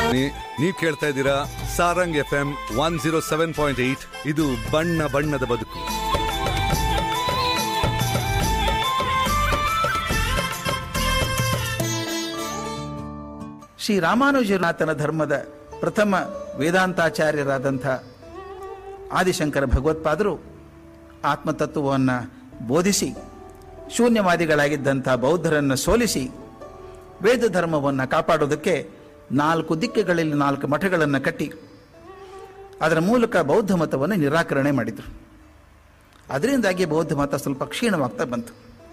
ನೀ- ನೀವ್ ಕೇಳ್ತಾ ಇದ್ದೀರಾ Sarang F M one zero seven point eight ಇದು ಬಣ್ಣ ಬಣ್ಣದ ಬದುಕು ಶ್ರೀ ರಾಮಾನುಜನಾಥನ ಧರ್ಮದ ಪ್ರಥಮ ವೇದಾಂತಾಚಾರ್ಯರಾದಂಥ ಆದಿಶಂಕರ ಭಗವತ್ಪಾದರು ಆತ್ಮತತ್ವವನ್ನು ಬೋಧಿಸಿ ಶೂನ್ಯವಾದಿಗಳಾಗಿದ್ದಂಥ ಬೌದ್ಧರನ್ನು ಸೋಲಿಸಿ ವೇದ ಧರ್ಮವನ್ನು ಕಾಪಾಡೋದಕ್ಕೆ ನಾಲ್ಕು ದಿಕ್ಕುಗಳಲ್ಲಿ ನಾಲ್ಕು ಮಠಗಳನ್ನು ಕಟ್ಟಿ ಅದರ ಮೂಲಕ ಬೌದ್ಧ ಮತವನ್ನು ನಿರಾಕರಣೆ ಮಾಡಿದರು ಅದರಿಂದಾಗಿ ಬೌದ್ಧ ಮತ ಸ್ವಲ್ಪ ಕ್ಷೀಣವಾಗ್ತಾ ಬಂತು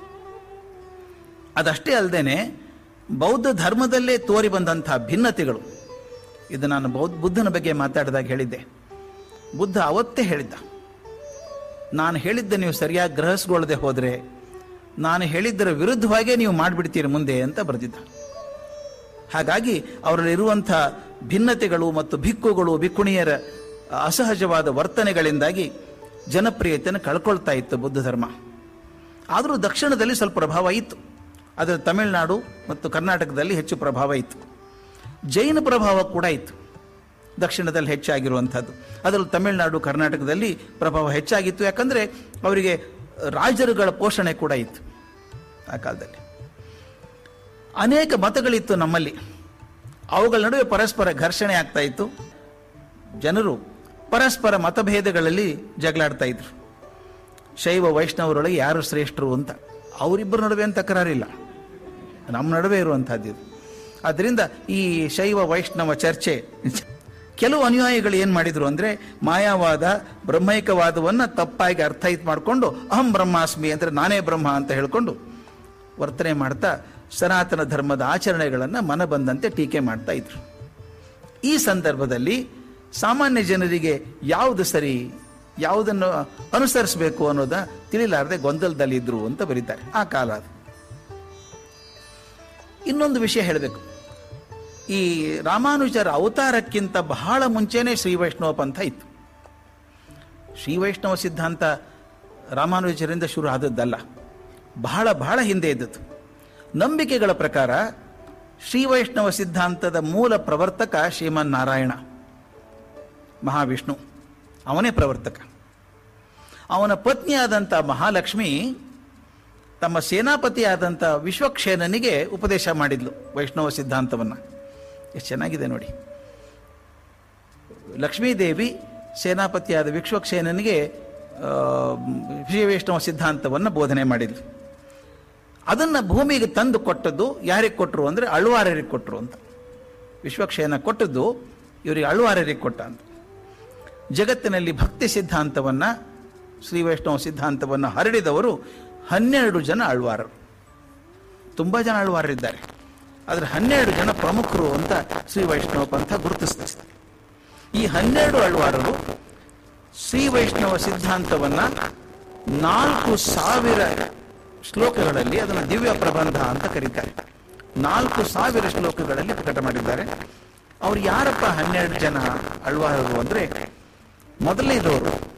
ಅದಷ್ಟೇ ಅಲ್ಲದೆ ಬೌದ್ಧ ಧರ್ಮದಲ್ಲೇ ತೋರಿ ಬಂದಂಥ ಭಿನ್ನತೆಗಳು ಇದು ನಾನು ಬೌದ್ಧ ಬುದ್ಧನ ಬಗ್ಗೆ ಮಾತಾಡಿದಾಗ ಹೇಳಿದ್ದೆ ಬುದ್ಧ ಅವತ್ತೇ ಹೇಳಿದ್ದ ನಾನು ಹೇಳಿದ್ದ ನೀವು ಸರಿಯಾಗಿ ಗ್ರಹಿಸ್ಕೊಳ್ಳದೆ ಹೋದರೆ ನಾನು ಹೇಳಿದ್ದರ ವಿರುದ್ಧವಾಗೇ ನೀವು ಮಾಡಿಬಿಡ್ತೀರಿ ಮುಂದೆ ಅಂತ ಬರೆದಿದ್ದ ಹಾಗಾಗಿ ಅವರಲ್ಲಿರುವಂಥ ಭಿನ್ನತೆಗಳು ಮತ್ತು ಭಿಕ್ಕುಗಳು ಭಿಕ್ಕುಣಿಯರ ಅಸಹಜವಾದ ವರ್ತನೆಗಳಿಂದಾಗಿ ಜನಪ್ರಿಯತೆಯನ್ನು ಕಳ್ಕೊಳ್ತಾ ಇತ್ತು ಬುದ್ಧ ಧರ್ಮ ಆದರೂ ದಕ್ಷಿಣದಲ್ಲಿ ಸ್ವಲ್ಪ ಪ್ರಭಾವ ಇತ್ತು ಅದರ ತಮಿಳುನಾಡು ಮತ್ತು ಕರ್ನಾಟಕದಲ್ಲಿ ಹೆಚ್ಚು ಪ್ರಭಾವ ಇತ್ತು ಜೈನ ಪ್ರಭಾವ ಕೂಡ ಇತ್ತು ದಕ್ಷಿಣದಲ್ಲಿ ಹೆಚ್ಚಾಗಿರುವಂಥದ್ದು ಅದರಲ್ಲೂ ತಮಿಳುನಾಡು ಕರ್ನಾಟಕದಲ್ಲಿ ಪ್ರಭಾವ ಹೆಚ್ಚಾಗಿತ್ತು ಯಾಕಂದರೆ ಅವರಿಗೆ ರಾಜರುಗಳ ಪೋಷಣೆ ಕೂಡ ಇತ್ತು ಆ ಕಾಲದಲ್ಲಿ ಅನೇಕ ಮತಗಳಿತ್ತು ನಮ್ಮಲ್ಲಿ ಅವುಗಳ ನಡುವೆ ಪರಸ್ಪರ ಘರ್ಷಣೆ ಆಗ್ತಾ ಇತ್ತು ಜನರು ಪರಸ್ಪರ ಮತಭೇದಗಳಲ್ಲಿ ಜಗಳಾಡ್ತಾ ಇದ್ರು ಶೈವ ವೈಷ್ಣವರೊಳಗೆ ಯಾರು ಶ್ರೇಷ್ಠರು ಅಂತ ಅವರಿಬ್ಬರ ನಡುವೆ ಏನು ತಕರಾರಿಲ್ಲ ನಮ್ಮ ನಡುವೆ ಇರುವಂಥದ್ದು ಇದು ಆದ್ದರಿಂದ ಈ ಶೈವ ವೈಷ್ಣವ ಚರ್ಚೆ ಕೆಲವು ಅನುಯಾಯಿಗಳು ಏನು ಮಾಡಿದ್ರು ಅಂದರೆ ಮಾಯಾವಾದ ಬ್ರಹ್ಮೈಕವಾದವನ್ನು ತಪ್ಪಾಗಿ ಅರ್ಥ ಇದು ಮಾಡಿಕೊಂಡು ಅಹಂ ಬ್ರಹ್ಮಾಸ್ಮಿ ಅಂದರೆ ನಾನೇ ಬ್ರಹ್ಮ ಅಂತ ಹೇಳ್ಕೊಂಡು ವರ್ತನೆ ಮಾಡ್ತಾ ಸನಾತನ ಧರ್ಮದ ಆಚರಣೆಗಳನ್ನು ಮನ ಬಂದಂತೆ ಟೀಕೆ ಮಾಡ್ತಾ ಇದ್ರು ಈ ಸಂದರ್ಭದಲ್ಲಿ ಸಾಮಾನ್ಯ ಜನರಿಗೆ ಯಾವುದು ಸರಿ ಯಾವುದನ್ನು ಅನುಸರಿಸಬೇಕು ಅನ್ನೋದ ತಿಳಿಲಾರದೆ ಗೊಂದಲದಲ್ಲಿದ್ದರು ಅಂತ ಬರೀತಾರೆ ಆ ಕಾಲ ಅದು ಇನ್ನೊಂದು ವಿಷಯ ಹೇಳಬೇಕು ಈ ರಾಮಾನುಜರ ಅವತಾರಕ್ಕಿಂತ ಬಹಳ ಮುಂಚೆನೇ ಶ್ರೀ ವೈಷ್ಣವ ಪಂಥ ಇತ್ತು ಶ್ರೀ ವೈಷ್ಣವ ಸಿದ್ಧಾಂತ ರಾಮಾನುಜರಿಂದ ಶುರು ಆದದ್ದಲ್ಲ ಬಹಳ ಬಹಳ ಹಿಂದೆ ಇದ್ದದ್ದು ನಂಬಿಕೆಗಳ ಪ್ರಕಾರ ಶ್ರೀ ವೈಷ್ಣವ ಸಿದ್ಧಾಂತದ ಮೂಲ ಪ್ರವರ್ತಕ ಶ್ರೀಮನ್ ನಾರಾಯಣ ಮಹಾವಿಷ್ಣು ಅವನೇ ಪ್ರವರ್ತಕ ಅವನ ಪತ್ನಿಯಾದಂಥ ಮಹಾಲಕ್ಷ್ಮಿ ತಮ್ಮ ಸೇನಾಪತಿಯಾದಂಥ ವಿಶ್ವಕ್ಷೇನನಿಗೆ ಉಪದೇಶ ಮಾಡಿದ್ಲು ವೈಷ್ಣವ ಸಿದ್ಧಾಂತವನ್ನು ಎಷ್ಟು ಚೆನ್ನಾಗಿದೆ ನೋಡಿ ಲಕ್ಷ್ಮೀದೇವಿ ಸೇನಾಪತಿಯಾದ ವಿಶ್ವಕ್ಷೇನನಿಗೆ ಆ, ಶ್ರೀ ವೈಷ್ಣವ ಸಿದ್ಧಾಂತವನ್ನು ಬೋಧನೆ ಮಾಡಿದ್ಲು ಅದನ್ನು ಭೂಮಿಗೆ ತಂದು ಕೊಟ್ಟದ್ದು ಯಾರಿಗೆ ಕೊಟ್ಟರು ಅಂದರೆ ಅಳ್ವಾರರಿಗೆ ಕೊಟ್ಟರು ಅಂತ ವಿಶ್ವಕ್ಷೇನ ಕೊಟ್ಟದ್ದು ಇವರಿಗೆ ಅಳ್ವಾರರಿಗೆ ಕೊಟ್ಟ ಅಂತ ಜಗತ್ತಿನಲ್ಲಿ ಭಕ್ತಿ ಸಿದ್ಧಾಂತವನ್ನು ಶ್ರೀ ವೈಷ್ಣವ ಸಿದ್ಧಾಂತವನ್ನು ಹರಡಿದವರು ಹನ್ನೆರಡು ಜನ ಆಳ್ವಾರರು ತುಂಬ ಜನ ಆಳ್ವಾರರಿದ್ದಾರೆ ಆದರೆ ಹನ್ನೆರಡು ಜನ ಪ್ರಮುಖರು ಅಂತ ಶ್ರೀ ವೈಷ್ಣವ ಪಂಥ ಗುರುತಿಸ್ತಾರೆ ಈ ಹನ್ನೆರಡು ಆಳ್ವಾರರು ಶ್ರೀ ವೈಷ್ಣವ ಸಿದ್ಧಾಂತವನ್ನು ನಾಲ್ಕು ಸಾವಿರ ಶ್ಲೋಕಗಳಲ್ಲಿ ಅದನ್ನು ದಿವ್ಯ ಪ್ರಬಂಧ ಅಂತ ಕರೀತಾರೆ ನಾಲ್ಕು ಸಾವಿರ ಶ್ಲೋಕಗಳಲ್ಲಿ ಪ್ರಕಟ ಮಾಡಿದ್ದಾರೆ ಅವ್ರು ಯಾರಪ್ಪ ಹನ್ನೆರಡು ಜನ ಅಳ್ವಾರರು ಅಂದರೆ ಮೊದಲನೇದವರು